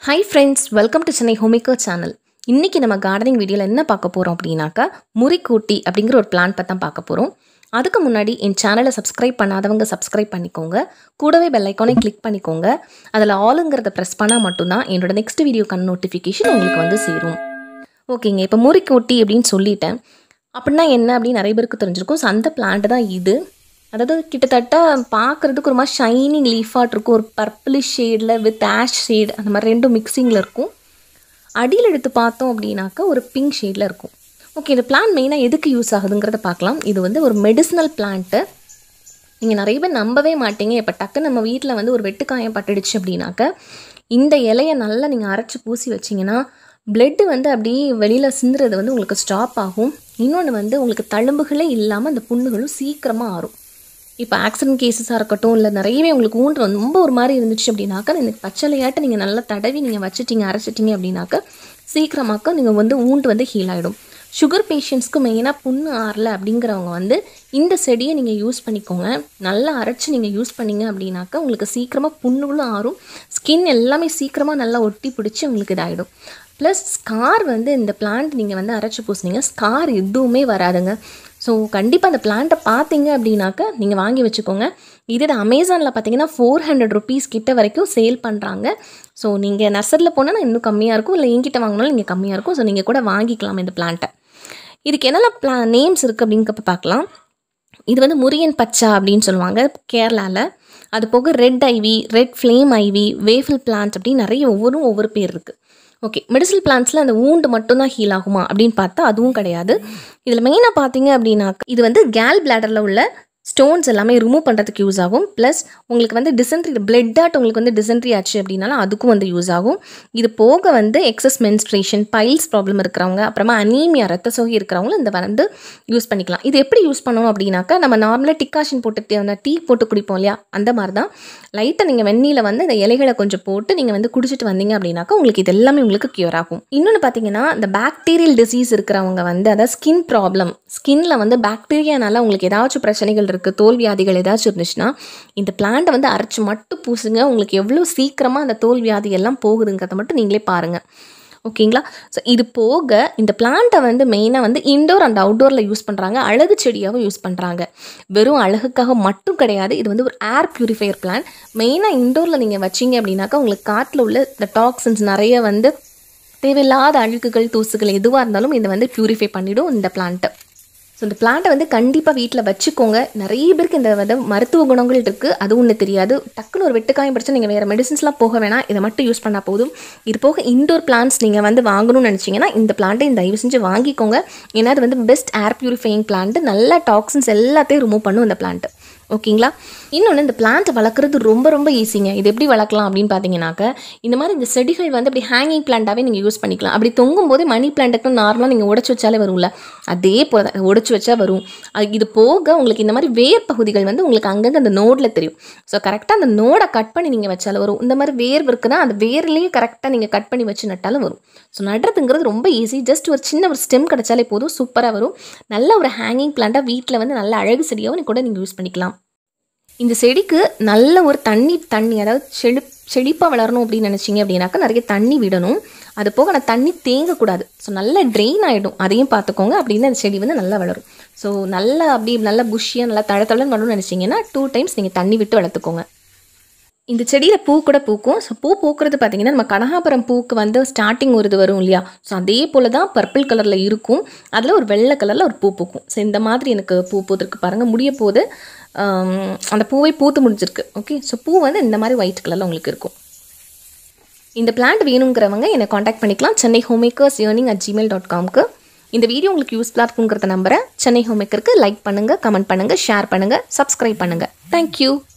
high friends welcome to Chennai homemaker channel இன்றைக்கி நம்ம gardening வீடியோவில் என்ன பார்க்க போகிறோம் அப்படின்னாக்கா முறிக்கூட்டி அப்படிங்கிற ஒரு பிளான் பற்றி தான் பார்க்க போகிறோம் அதுக்கு முன்னாடி என் சேனலை சப்ஸ்கிரைப் பண்ணாதவங்க சப்ஸ்கிரைப் பண்ணிக்கோங்க கூடவே பெல் ஐக்கானை கிளிக் பண்ணிக்கோங்க அதில் ஆளுங்கிறத ப்ரெஸ் பண்ணால் மட்டும்தான் என்னோட நெக்ஸ்ட் வீடியோக்கான நோட்டிஃபிகேஷன் உங்களுக்கு வந்து சேரும் ஓகேங்க இப்போ முறிக்கூட்டி அப்படின்னு சொல்லிட்டேன் அப்படின்னா என்ன அப்படின்னு நிறைய பேருக்கு தெரிஞ்சிருக்கும் ஸோ அந்த பிளான்ட் தான் இது அதாவது கிட்டத்தட்ட பார்க்குறதுக்கு ஒரு மாதிரி ஷைனிங் லீஃபாட் இருக்கும் ஒரு பர்பிளிஷ் ஷேடில் வித் ஆஷ் ஷேட் அந்த மாதிரி ரெண்டும் மிக்சிங்கில் இருக்கும் அடியில் எடுத்து பார்த்தோம் அப்படின்னாக்கா ஒரு பிங்க் ஷேடில் இருக்கும் ஓகே இந்த பிளான் மெயினாக எதுக்கு யூஸ் ஆகுதுங்கிறத பார்க்கலாம் இது வந்து ஒரு மெடிசினல் பிளான்ட்டு நீங்கள் நிறைய பேர் நம்பவே மாட்டீங்க இப்போ டக்கு நம்ம வீட்டில் வந்து ஒரு வெட்டுக்காயம் பட்டுடுச்சு அப்படின்னாக்க இந்த இலையை நல்லா நீங்கள் அரைச்சி பூசி வச்சிங்கன்னா பிளட்டு வந்து அப்படியே வெளியில் சிந்துறது வந்து உங்களுக்கு ஸ்டாப் ஆகும் இன்னொன்று வந்து உங்களுக்கு தழும்புகளே இல்லாமல் அந்த புண்ணுகளும் சீக்கிரமாக ஆறும் இப்போ ஆக்சிடென்ட் கேசஸாக இருக்கட்டும் இல்லை நிறையவே உங்களுக்கு ஊன்று ரொம்ப ஒரு மாதிரி இருந்துச்சு அப்படின்னாக்கா இந்த பச்சளையாட்ட நீங்கள் நல்லா தடவி நீங்கள் வச்சுட்டீங்க அரைச்சிட்டீங்க அப்படின்னாக்கா சீக்கிரமாக்க நீங்கள் வந்து ஊண்டு வந்து ஹீல் ஆகிடும் சுகர் பேஷண்ட்ஸ்க்கு மெயினாக புண்ணு ஆறல அப்படிங்கிறவங்க வந்து இந்த செடியை நீங்கள் யூஸ் பண்ணிக்கோங்க நல்லா அரைச்சி நீங்கள் யூஸ் பண்ணீங்க அப்படின்னாக்கா உங்களுக்கு சீக்கிரமாக புண்ணுகளும் ஆறும் ஸ்கின் எல்லாமே சீக்கிரமாக நல்லா ஒட்டி பிடிச்சி உங்களுக்கு இதாகிடும் ப்ளஸ் ஸ்கார் வந்து இந்த பிளான்ட் நீங்கள் வந்து அரைச்சி பூசுனீங்க ஸ்கார் எதுவுமே வராதுங்க ஸோ கண்டிப்பாக அந்த பிளான்ட்டை பார்த்தீங்க அப்படின்னாக்க நீங்கள் வாங்கி வச்சுக்கோங்க இதே அமேசானில் பார்த்தீங்கன்னா ஃபோர் ஹண்ட்ரட் ருபீஸ் கிட்ட வரைக்கும் சேல் பண்ணுறாங்க ஸோ நீங்கள் நர்சரியில் போனால் இன்னும் கம்மியாக இருக்கும் இல்லை என்கிட்ட வாங்கினாலும் நீங்கள் கம்மியாக இருக்கும் ஸோ நீங்கள் கூட வாங்கிக்கலாம் இந்த பிளான்ட்டை இதுக்கு என்னெல்லாம் பிளா நேம்ஸ் இருக்குது அப்படிங்கிறப்ப பார்க்கலாம் இது வந்து முரியன் பச்சா அப்படின்னு சொல்லுவாங்க கேரளாவில் அது போக red ivy red flame ivy waffle plant அப்படின்னு நிறைய ஒவ்வொன்றும் ஒவ்வொரு பேர் இருக்குது ஓகே மெடிசல் பிளான்ஸில் அந்த ஊண்டு மட்டும்தான் ஹீல் ஆகுமா அப்படின்னு பார்த்தா அதுவும் கிடையாது இதில் மெயினாக பார்த்தீங்க அப்படின்னா இது வந்து கேல் பிளாடரில் உள்ள ஸ்டோன்ஸ் எல்லாமே ரிமூவ் பண்ணுறதுக்கு யூஸ் ஆகும் ப்ளஸ் உங்களுக்கு வந்து டிசென்ட்ரி பிளட் ஆட் உங்களுக்கு வந்து டிசென்ட்ரி ஆச்சு அப்படின்னாலும் அதுக்கும் வந்து யூஸ் ஆகும் இது போக வந்து எக்ஸஸ் மென்ஸ்ட்ரேஷன் பைல்ஸ் ப்ராப்ளம் இருக்கிறவங்க அப்புறமா அனீமியா ரத்த சோகி இருக்கிறவங்களும் இந்த வந்து யூஸ் பண்ணிக்கலாம் இது எப்படி யூஸ் பண்ணணும் அப்படின்னாக்கா நம்ம நார்மலாக டிக்காஷன் போட்டு அந்த டீ போட்டு குடிப்போம் இல்லையா அந்த மாதிரி தான் லைட்டாக நீங்கள் வெந்நியில் வந்து இந்த இலைகளை கொஞ்சம் போட்டு நீங்கள் வந்து குடிச்சிட்டு வந்தீங்க அப்படின்னாக்கா உங்களுக்கு இது எல்லாமே உங்களுக்கு க்யூர் ஆகும் இன்னொன்று பார்த்தீங்கன்னா இந்த பாக்டீரியல் டிசீஸ் இருக்கிறவங்க வந்து அதாவது ஸ்கின் ப்ராப்ளம் ஸ்கின்ல வந்து பாக்டீரியானால உங்களுக்கு ஏதாச்சும் பிரச்சனைகள் இருக்குது தோல் வியாதிகள் ஏதாச்சும் இருந்துச்சுன்னா இந்த பிளான்ட்டை வந்து அரைச்சி மட்டும் பூசுங்க உங்களுக்கு எவ்வளோ சீக்கிரமாக அந்த தோல் வியாதி எல்லாம் போகுதுங்கிறத மட்டும் நீங்களே பாருங்கள் ஓகேங்களா ஸோ இது போக இந்த பிளான்ட்டை வந்து மெயினாக வந்து இன்டோர் அண்ட் அவுட்டோரில் யூஸ் பண்ணுறாங்க அழகு செடியாகவும் யூஸ் பண்ணுறாங்க வெறும் அழகுக்காக மட்டும் கிடையாது இது வந்து ஒரு ஏர் ப்யூரிஃபையர் பிளான் மெயினாக இன்டோரில் நீங்கள் வச்சிங்க அப்படின்னாக்கா உங்களுக்கு காட்டில் உள்ள இந்த டாக்ஸின்ஸ் நிறைய வந்து தேவையில்லாத அழுக்குகள் தூசுகள் எதுவாக இருந்தாலும் இதை வந்து ப்யூரிஃபை பண்ணிவிடும் இந்த பிளான்ட்டை ஸோ இந்த பிளான்ட்டை வந்து கண்டிப்பாக வீட்டில் வச்சுக்கோங்க நிறைய பேருக்கு இந்த வந்து மருத்துவ குணங்கள் இருக்குது அது ஒன்று தெரியாது டக்குன்னு ஒரு வெட்டுக்காயம் படிச்சா நீங்கள் வேறு மெடிசன்ஸ்லாம் போக வேணாம் இதை மட்டும் யூஸ் பண்ணால் போதும் இது போக இன்டோர் பிளான்ஸ் நீங்கள் வந்து வாங்கணும்னு நினச்சிங்கன்னா இந்த பிளான்ட்டை இந்த தயவு செஞ்சு வாங்கிக்கோங்க ஏன்னா அது வந்து பெஸ்ட் ஏர் ப்யூரிஃபையிங் பிளான்ட்டு நல்ல டாக்ஸின்ஸ் எல்லாத்தையும் ரிமூவ் பண்ணும் இந்த பிளான்ட்டு ஓகேங்களா இன்னொன்று இந்த பிளான்ட் வளர்க்குறது ரொம்ப ரொம்ப ஈஸிங்க இது எப்படி வளர்க்கலாம் அப்படின்னு பார்த்தீங்கன்னாக்க இந்த மாதிரி இந்த செடிகள் வந்து அப்படி ஹேங்கிங் பிளான்ட்டாகவே நீங்கள் யூஸ் பண்ணிக்கலாம் அப்படி தொங்கும் போதே மணி பிளான்ட்டுக்கு நார்மலாக நீங்கள் உடச்சி வச்சாலே வரும்ல அதே போல் தான் உடச்சி வச்சா வரும் அது இது போக உங்களுக்கு இந்த மாதிரி வேர் பகுதிகள் வந்து உங்களுக்கு அங்கங்கே அந்த நோடில் தெரியும் ஸோ கரெக்டாக அந்த நோடை கட் பண்ணி நீங்கள் வச்சாலும் வரும் இந்த மாதிரி வேர் இருக்குன்னா அந்த வேர்லேயே கரெக்டாக நீங்கள் கட் பண்ணி வச்சு நட்டாலும் வரும் ஸோ நடுறதுங்கிறது ரொம்ப ஈஸி ஜஸ்ட் ஒரு சின்ன ஒரு ஸ்டெம் கிடச்சாலே போதும் சூப்பராக வரும் நல்ல ஒரு ஹேங்கிங் பிளான்ட்டாக வீட்டில் வந்து நல்ல அழகு செடியாகவும் கூட நீங்கள் யூஸ் பண்ணிக்கலாம் இந்த செடிக்கு நல்ல ஒரு தண்ணி தண்ணி அதாவது செடி செழிப்பாக வளரணும் அப்படின்னு நினச்சிங்க அப்படின்னாக்கா நிறைய தண்ணி விடணும் அது போக நான் தண்ணி தேங்கக்கூடாது ஸோ நல்லா ட்ரெயின் ஆகிடும் அதையும் பார்த்துக்கோங்க அப்படின்னு அந்த செடி வந்து நல்லா வளரும் ஸோ நல்லா அப்படி நல்லா புஷ்ஷியாக நல்லா தழ தழன்னு வளரும்னு நினச்சிங்கன்னா டூ டைம்ஸ் நீங்கள் தண்ணி விட்டு வளர்த்துக்கோங்க இந்த செடியில் பூ கூட பூக்கும் ஸோ பூ பூக்கிறது பார்த்தீங்கன்னா நம்ம கனகாபுரம் பூக்கு வந்து ஸ்டார்டிங் ஒரு இது வரும் இல்லையா ஸோ அதே போல் தான் பர்பிள் கலரில் இருக்கும் அதில் ஒரு வெள்ளை கலரில் ஒரு பூ பூக்கும் ஸோ இந்த மாதிரி எனக்கு பூ பூத்துருக்கு பாருங்கள் முடிய போது அந்த பூவை பூத்து முடிஞ்சிருக்கு ஓகே ஸோ பூ வந்து இந்த மாதிரி ஒயிட் கலரில் உங்களுக்கு இருக்கும் இந்த பிளான்ட் வேணுங்கிறவங்க என்னை காண்டாக்ட் பண்ணிக்கலாம் Chennai homemakers earning at Gmail dot காம்க்கு இந்த வீடியோ உங்களுக்கு யூஸ்ஃபுல்லாக இருக்குங்கிறத நம்புகிறேன் சென்னை ஹோமேக்கருக்கு லைக் பண்ணுங்கள் கமெண்ட் பண்ணுங்கள் ஷேர் பண்ணுங்கள் சப்ஸ்கிரைப் பண்ணுங்கள் தேங்க்யூ